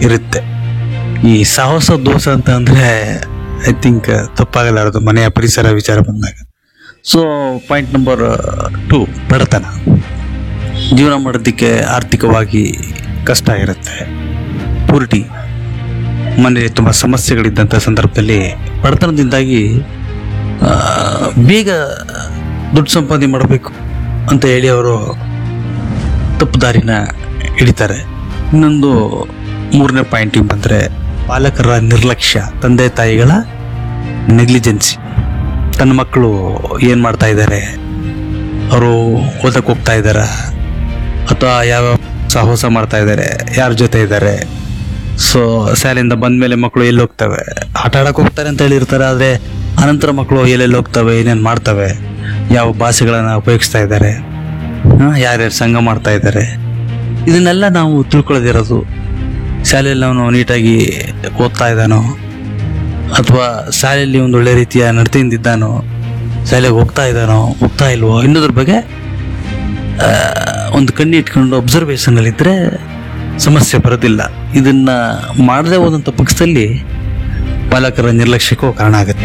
ಇರುತ್ತೆ ಈ ಸಾಹಸ ದೋಷ ಅಂತ ಅಂದ್ರೆ ಐ ಥಿಂಕ್ ತಪ್ಪಾಗಲಾರದು ಮನೆಯ ಪರಿಸರ ವಿಚಾರ ಬಂದಾಗ ಸೊ ಪಾಯಿಂಟ್ ನಂಬರ್ ಟು ಬಡತನ ಜೀವನ ಮಾಡೋದಕ್ಕೆ ಆರ್ಥಿಕವಾಗಿ ಕಷ್ಟ ಇರುತ್ತೆ ಪೂರ್ಟಿ ಮನೆಯಲ್ಲಿ ತುಂಬ ಸಮಸ್ಯೆಗಳಿದ್ದಂಥ ಸಂದರ್ಭದಲ್ಲಿ ಬಡತನದಿಂದಾಗಿ ಆ, ಬೇಗ ದುಡ್ಡು ಸಂಪಾದನೆ ಮಾಡಬೇಕು ಅಂತ ಹೇಳಿ ಅವರು ತಪ್ಪು ದಾರಿನ ಹಿಡಿತಾರೆ ಇನ್ನೊಂದು ಮೂರನೇ ಪಾಯಿಂಟಿಗೆ ಬಂದರೆ ಪಾಲಕರ ನಿರ್ಲಕ್ಷ್ಯ ತಂದೆ ತಾಯಿಗಳ ನೆಗ್ಲಿಜೆನ್ಸಿ ತನ್ನ ಮಕ್ಕಳು ಏನು ಮಾಡ್ತಾ ಇದ್ದಾರೆ ಅವರು ಓದಕ್ಕೆ ಹೋಗ್ತಾ ಇದ್ದಾರಾ ಅಥವಾ ಯಾವ ಸಾಹಸ ಮಾಡ್ತಾ ಇದ್ದಾರೆ ಯಾರ ಜೊತೆ ಇದ್ದಾರೆ ಸೊ ಶಾಲೆಯಿಂದ ಬಂದ ಮೇಲೆ ಮಕ್ಕಳು ಎಲ್ಲಿ ಹೋಗ್ತವೆ ಆಟ ಆಡಕ್ಕೆ ಹೋಗ್ತಾರೆ ಅಂತ ಹೇಳಿರ್ತಾರೆ ಆದರೆ ಅನಂತರ ಮಕ್ಕಳು ಎಲ್ಲೆಲ್ಲಿ ಹೋಗ್ತವೆ ಏನೇನು ಮಾಡ್ತವೆ ಯಾವ ಭಾಷೆಗಳನ್ನು ಉಪಯೋಗಿಸ್ತಾ ಇದ್ದಾರೆ ಯಾರ್ಯಾರು ಸಂಘ ಮಾಡ್ತಾ ಇದ್ದಾರೆ ಇದನ್ನೆಲ್ಲ ನಾವು ತಿಳ್ಕೊಳ್ಳೋದಿರೋದು ಶಾಲೆಯಲ್ಲಿ ಅವನು ನೀಟಾಗಿ ಓದ್ತಾ ಇದ್ದಾನೋ ಅಥವಾ ಶಾಲೆಯಲ್ಲಿ ಒಂದು ಒಳ್ಳೆ ರೀತಿಯ ನಡತೆಯಿಂದ ಇದ್ದಾನೋ ಶಾಲೆಗೆ ಹೋಗ್ತಾ ಇದ್ದಾನೋ ಹೋಗ್ತಾ ಇಲ್ವೋ ಇನ್ನೋದ್ರ ಬಗ್ಗೆ ಆ, ಒಂದು ಕಣ್ಣು ಇಟ್ಕೊಂಡು ಅಬ್ಸರ್ವೇಷನ್ ಅಲ್ಲಿ ಇದ್ರೆ ಸಮಸ್ಯೆ ಬರೋದಿಲ್ಲ ಇದನ್ನ ಮಾಡದೆ ಹೋದಂಥ ಪಕ್ಷದಲ್ಲಿ ಪಾಲಕರ ನಿರ್ಲಕ್ಷ್ಯಕ್ಕೂ ಕಾರಣ ಆಗುತ್ತೆ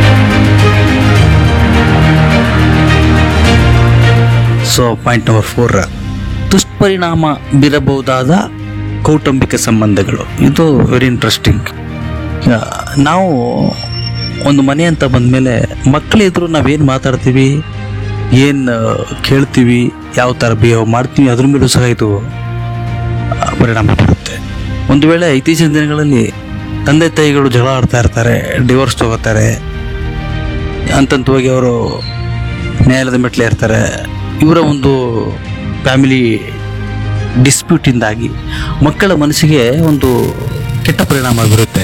ಸೊ ಪಾಯಿಂಟ್ ನಂಬರ್ ಫೋರ್ ದುಷ್ಪರಿಣಾಮ ಬೀರಬಹುದಾದ ಕೌಟುಂಬಿಕ ಸಂಬಂಧಗಳು ಇದು ವೆರಿ ಇಂಟ್ರೆಸ್ಟಿಂಗ್ ನಾವು ಒಂದು ಮನೆ ಅಂತ ಬಂದಮೇಲೆ ಮಕ್ಕಳ ಎದುರು ನಾವೇನು ಮಾತಾಡ್ತೀವಿ ಏನು ಕೇಳ್ತೀವಿ ಯಾವ ಥರ ಬಿಹೇವ್ ಮಾಡ್ತೀವಿ ಅದ್ರ ಮೇಲೂ ಸಹ ಇದು ಆ, ಪರಿಣಾಮ ಬೀರುತ್ತೆ ಒಂದು ವೇಳೆ ಇತ್ತೀಚಿನ ದಿನಗಳಲ್ಲಿ ತಂದೆ ತಾಯಿಗಳು ಜಗಳ ಆಡ್ತಾ ಇರ್ತಾರೆ ಡಿವೋರ್ಸ್ ತಗೋತಾರೆ ಹಂತಂತವಾಗಿ ಅವರು ನ್ಯಾಯಾಲಯದ ಮೆಟ್ಲೆ ಇರ್ತಾರೆ ಇವರ ಒಂದು ಫ್ಯಾಮಿಲಿ ಡಿಸ್ಪ್ಯೂಟಿಂದಾಗಿ ಮಕ್ಕಳ ಮನಸ್ಸಿಗೆ ಒಂದು ಕೆಟ್ಟ ಪರಿಣಾಮ ಬೀರುತ್ತೆ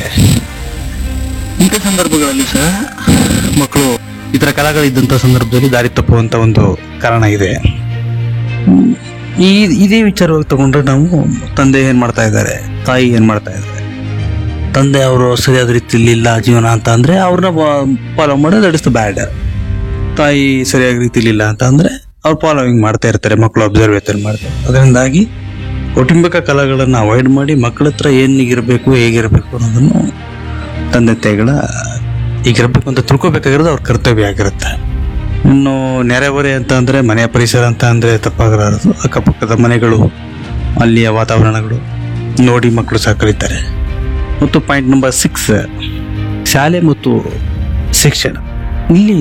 ಇಂಥ ಸಂದರ್ಭಗಳಲ್ಲಿ ಸಹ ಮಕ್ಕಳು ಈ ಥರ ಕಲಾಗಳಿದ್ದಂಥ ಸಂದರ್ಭದಲ್ಲಿ ದಾರಿ ತಪ್ಪುವಂಥ ಒಂದು ಕಾರಣ ಇದೆ ಹ್ಮ್. ಈ ಇದೇ ವಿಚಾರವಾಗಿ ತಗೊಂಡ್ರೆ ನಾವು ತಂದೆ ಏನು ಮಾಡ್ತಾ ಇದ್ದಾರೆ ತಾಯಿ ಏನು ಮಾಡ್ತಾ ಇದ್ದಾರೆ ತಂದೆ ಅವರು ಸರಿಯಾದ ರೀತಿಯಲ್ಲಿ ಇಲ್ಲ ಜೀವನ ಅಂತ ಅಂದರೆ ಅವ್ರನ್ನ ಫಾಲೋ ಮಾಡೋದು ದಟ್ ಇಸ್ ದ ಬ್ಯಾಡ್ ತಾಯಿ ಸರಿಯಾದ ರೀತಿಲಿ ಇಲ್ಲ ಅಂತ ಅಂದರೆ ಅವ್ರು ಫಾಲೋವಿಂಗ್ ಮಾಡ್ತಾ ಇರ್ತಾರೆ ಮಕ್ಕಳು ಅಬ್ಸರ್ವೇಷನ್ ಮಾಡ್ತಾರೆ ಅದರಿಂದಾಗಿ ಕೌಟುಂಬಿಕ ಕಲೆಗಳನ್ನು ಅವಾಯ್ಡ್ ಮಾಡಿ ಮಕ್ಕಳ ಹತ್ರ ಏನಿಗಿರಬೇಕು ಹೇಗಿರಬೇಕು ಅನ್ನೋದನ್ನು ತಂದೆ ತಾಯಿಗಳ ಈಗಿರಬೇಕು ಅಂತ ತಿಳ್ಕೊಬೇಕಾಗಿರೋದು ಅವ್ರ ಕರ್ತವ್ಯ ಆಗಿರುತ್ತೆ ಇನ್ನು ನೆರೆಹೊರೆ ಅಂತ ಅಂದರೆ ಮನೆಯ ಪರಿಸರ ಅಂತ ಅಂದರೆ ತಪ್ಪಾಗಲಾರದು ಅಕ್ಕಪಕ್ಕದ ಮನೆಗಳು ಅಲ್ಲಿಯ ವಾತಾವರಣಗಳು ನೋಡಿ ಮಕ್ಕಳು ಸಹ ಕಲಿತಾರೆ ಮತ್ತು ಪಾಯಿಂಟ್ ನಂಬರ್ ಸಿಕ್ಸ್ ಶಾಲೆ ಮತ್ತು ಶಿಕ್ಷಣ ಇಲ್ಲಿ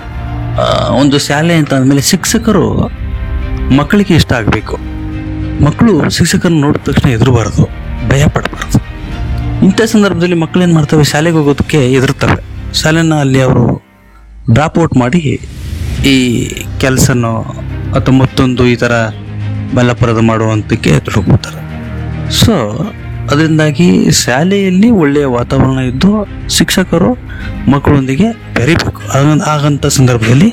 ಆ, ಒಂದು ಶಾಲೆ ಅಂತ ಅಂದಮೇಲೆ ಶಿಕ್ಷಕರು ಮಕ್ಕಳಿಗೆ ಇಷ್ಟ ಆಗಬೇಕು ಮಕ್ಕಳು ಶಿಕ್ಷಕರನ್ನ ನೋಡಿದ ತಕ್ಷಣ ಎದುರಬಾರದು ಭಯ ಪಡಬಾರ್ದು ಇಂಥ ಸಂದರ್ಭದಲ್ಲಿ ಮಕ್ಕಳು ಏನು ಮಾಡ್ತವೆ ಶಾಲೆಗೆ ಹೋಗೋದಕ್ಕೆ ಹೆದರ್ತವೆ ಶಾಲೆನ ಅಲ್ಲಿ ಅವರು ಡ್ರಾಪ್ ಔಟ್ ಮಾಡಿ ಈ ಕೆಲಸನೋ ಅಥವಾ ಮತ್ತೊಂದು ಈ ಥರ ಬಲಪರದ ಮಾಡುವಂತಕ್ಕೆ ಹೋಗ್ತಾರೆ ಸೊ ಅದರಿಂದಾಗಿ ಶಾಲೆಯಲ್ಲಿ ಒಳ್ಳೆಯ ವಾತಾವರಣ ಇದ್ದು ಶಿಕ್ಷಕರು ಮಕ್ಕಳೊಂದಿಗೆ ಬೆರಿಬೇಕು ಹಾಗಂತ ಆಗಂಥ ಸಂದರ್ಭದಲ್ಲಿ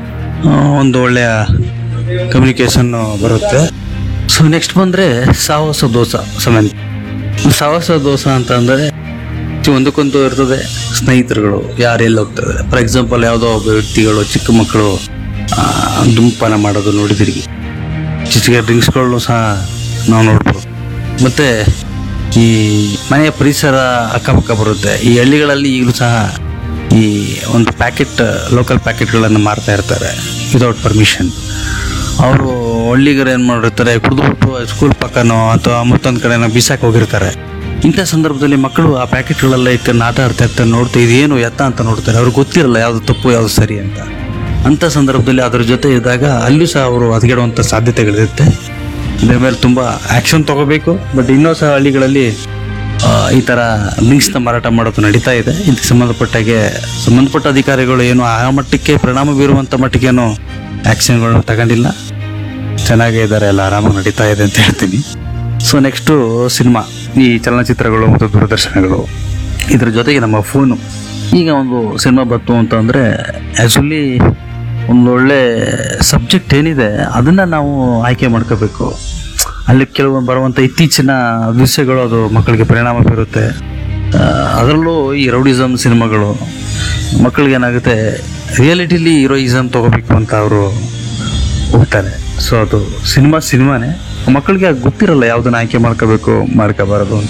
ಆ, ಒಂದು ಒಳ್ಳೆಯ ಕಮ್ಯುನಿಕೇಶನ್ ಬರುತ್ತೆ ಸೊ ನೆಕ್ಸ್ಟ್ ಬಂದರೆ ಸಾಹಸ ದೋಷ ಸಮಯ ಸಾಹಸ ದೋಷ ಅಂತ ಅಂದರೆ ಒಂದಕ್ಕೊಂದು ಇರ್ತದೆ ಸ್ನೇಹಿತರುಗಳು ಯಾರೆಲ್ಲ ಹೋಗ್ತಾರೆ ಫಾರ್ ಎಕ್ಸಾಂಪಲ್ ಯಾವುದೋ ಒಬ್ಬ ವ್ಯಕ್ತಿಗಳು ಚಿಕ್ಕ ಮಕ್ಕಳು ಆ, ಧೂಮಪಾನ ಮಾಡೋದು ನೋಡಿದಿರಿ ಚಿಕ್ಕ ಡ್ರಿಂಕ್ಸ್ಗಳನ್ನು ಸಹ ನಾವು ನೋಡ್ಬೋದು ಮತ್ತು ಈ ಮನೆಯ ಪರಿಸರ ಅಕ್ಕಪಕ್ಕ ಬರುತ್ತೆ ಈ ಹಳ್ಳಿಗಳಲ್ಲಿ ಈಗಲೂ ಸಹ ಈ ಒಂದು ಪ್ಯಾಕೆಟ್ ಲೋಕಲ್ ಪ್ಯಾಕೆಟ್ಗಳನ್ನು ಮಾರ್ತಾ ಇರ್ತಾರೆ ವಿತೌಟ್ ಪರ್ಮಿಷನ್ ಅವರು ಹಳ್ಳಿಗರು ಏನು ಮಾಡಿರ್ತಾರೆ ಕುಡಿದ್ಬಿಟ್ಟು ಸ್ಕೂಲ್ ಪಕ್ಕನೋ ಅಥವಾ ಮತ್ತೊಂದು ಕಡೆನೋ ಬಿಸಾಕ್ ಹೋಗಿರ್ತಾರೆ ಇಂಥ ಸಂದರ್ಭದಲ್ಲಿ ಮಕ್ಕಳು ಆ ಪ್ಯಾಕೆಟ್ಗಳೆಲ್ಲ ಇಟ್ಕೊಂಡು ಆಟ ಆಡ್ತಾ ಇರ್ತಾರೆ ನೋಡ್ತಾ ಇದೇನು ಎತ್ತ ಅಂತ ನೋಡ್ತಾರೆ ಅವ್ರಿಗೆ ಗೊತ್ತಿರಲ್ಲ ಯಾವುದು ತಪ್ಪು ಯಾವುದು ಸರಿ ಅಂತ ಅಂಥ ಸಂದರ್ಭದಲ್ಲಿ ಅದ್ರ ಜೊತೆ ಇದ್ದಾಗ ಅಲ್ಲೂ ಸಹ ಅವರು ಹದಗೆಡುವಂಥ ಸಾಧ್ಯತೆಗಳಿರುತ್ತೆ ಇದ್ರ ಮೇಲೆ ತುಂಬ ಆ್ಯಕ್ಷನ್ ತಗೋಬೇಕು ಬಟ್ ಇನ್ನೂ ಸಹ ಹಳ್ಳಿಗಳಲ್ಲಿ ಆ, ಈ ಥರ ಲಿಂಕ್ಸ್ನ ಮಾರಾಟ ಮಾಡೋದು ನಡೀತಾ ಇದೆ ಇದಕ್ಕೆ ಸಂಬಂಧಪಟ್ಟಾಗೆ ಸಂಬಂಧಪಟ್ಟ ಅಧಿಕಾರಿಗಳು ಏನು ಆ ಮಟ್ಟಕ್ಕೆ ಪರಿಣಾಮ ಬೀರುವಂಥ ಮಟ್ಟಿಗೇನು ಆ್ಯಕ್ಷನ್ಗಳನ್ನ ತಗೊಂಡಿಲ್ಲ ಚೆನ್ನಾಗೇ ಇದ್ದಾರೆ ಎಲ್ಲ ಆರಾಮಾಗಿ ನಡೀತಾ ಇದೆ ಅಂತ ಹೇಳ್ತೀನಿ ಸೊ ನೆಕ್ಸ್ಟು ಸಿನಿಮಾ ಈ ಚಲನಚಿತ್ರಗಳು ಮತ್ತು ದೂರದರ್ಶನಗಳು ಇದ್ರ ಜೊತೆಗೆ ನಮ್ಮ ಫೋನು ಈಗ ಒಂದು ಸಿನಿಮಾ ಬಂತು ಅಂತ ಅಂದರೆ ಆ್ಯಕ್ಚುಲಿ ಒಂದು ಒಳ್ಳೆ ಸಬ್ಜೆಕ್ಟ್ ಏನಿದೆ ಅದನ್ನು ನಾವು ಆಯ್ಕೆ ಮಾಡ್ಕೋಬೇಕು ಅಲ್ಲಿ ಕೆಲವು ಬರುವಂಥ ಇತ್ತೀಚಿನ ದೃಶ್ಯಗಳು ಅದು ಮಕ್ಕಳಿಗೆ ಪರಿಣಾಮ ಬೀರುತ್ತೆ ಆ, ಅದರಲ್ಲೂ ಈ ರೌಡಿಸಮ್ ಸಿನಿಮಾಗಳು ಮಕ್ಕಳಿಗೆ ಏನಾಗುತ್ತೆ ರಿಯಾಲಿಟಿಲಿ ಹೀರೋಯಿಸಮ್ ತಗೋಬೇಕು ಅಂತ ಅವರು ಹೋಗ್ತಾರೆ ಸೊ ಅದು ಸಿನಿಮಾ ಸಿನಿಮಾನೇ ಮಕ್ಕಳಿಗೆ ಗೊತ್ತಿರಲ್ಲ ಯಾವುದನ್ನ ಆಯ್ಕೆ ಮಾಡ್ಕೋಬೇಕು ಮಾಡ್ಕೋಬಾರದು ಅಂತ